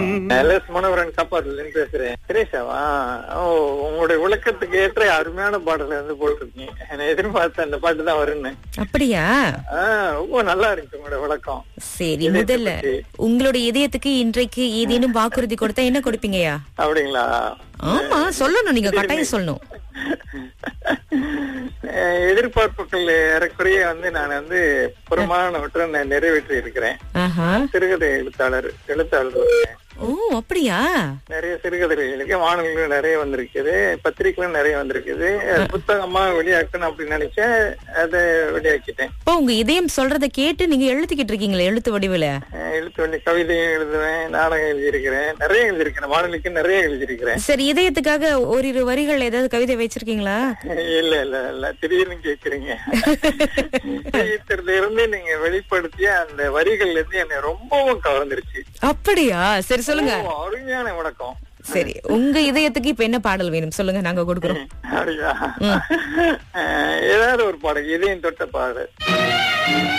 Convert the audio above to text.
LS Manoharan காப்பாத்துல இருந்து பேசுறேன் திரேஷாவா ஓ உங்களுடைய விளக்கத்துக்கு ஏற்ற அருமையான பாடல வந்து போட்டிருக்கீங்க நான் எதிர்பார்த்தேன் அந்த பாட்டு தான் வரும்னு அப்படியா ஆஹ் ரொம்ப நல்லா இருக்கு உங்களோட விளக்கம் சரி முதல்ல உங்களுடைய இதயத்துக்கு இன்றைக்கு ஏதேனும் வாக்குறுதி கொடுத்தா என்ன கொடுப்பீங்கயா அப்படிங்களா ஆமா சொல்லணும் நீங்க கட்டாயம் சொல்லணும் அஹ் எதிர்பார்ப்புகள் ஏறக்குறைய வந்து நான் வந்து புறமானவற்றை நான் நிறைவேற்றி இருக்கிறேன் ஆஹா சிறுகதை எழுத்தாளர் எழுத்தாளர் இருக்கேன். ஓ அப்படியா நிறைய சிறுகதைகள் இருக்கு வானொலிகளும் நிறைய வந்திருக்குது பத்திரிகைகளும் நிறைய வந்திருக்குது அது புத்தகமா வெளியாக்கணும் அப்படின்னு நினைச்சேன் அதை வெளியாக்கிட்டேன் இப்போ உங்க இதயம் சொல்றத கேட்டு நீங்க எழுதிக்கிட்டு இருக்கீங்களே எழுத்து வடிவுல அஹ் எழுத்து வழி கவிதையும் எழுதுவேன் நாடகம் எழுதியிருக்கிறேன் நிறைய எழுதியிருக்கிறேன் வானொலிக்கு நிறைய எழுதியிருக்கிறேன் சரி இதயத்துக்காக ஓரிரு வரிகள் ஏதாவது கவிதை வச்சிருக்கீங்களா இல்ல இல்ல இல்ல திடீர்னு கேக்குறீங்க இதயத்திலிருந்து இருந்து நீங்க வெளிப்படுத்திய அந்த வரிகள் இருந்து என்னை ரொம்பவும் கவர்ந்துருச்சு அப்படியா சரி சொல்லுங்க ஓ, அருமையான விளக்கம் சரி உங்க இதயத்துக்கு இப்ப என்ன பாடல் வேணும் சொல்லுங்க நாங்க கொடுக்குறோம் அப்படியா அஹ் ஏதாவது ஒரு பாடல் இதயம் தொட்ட பாடல்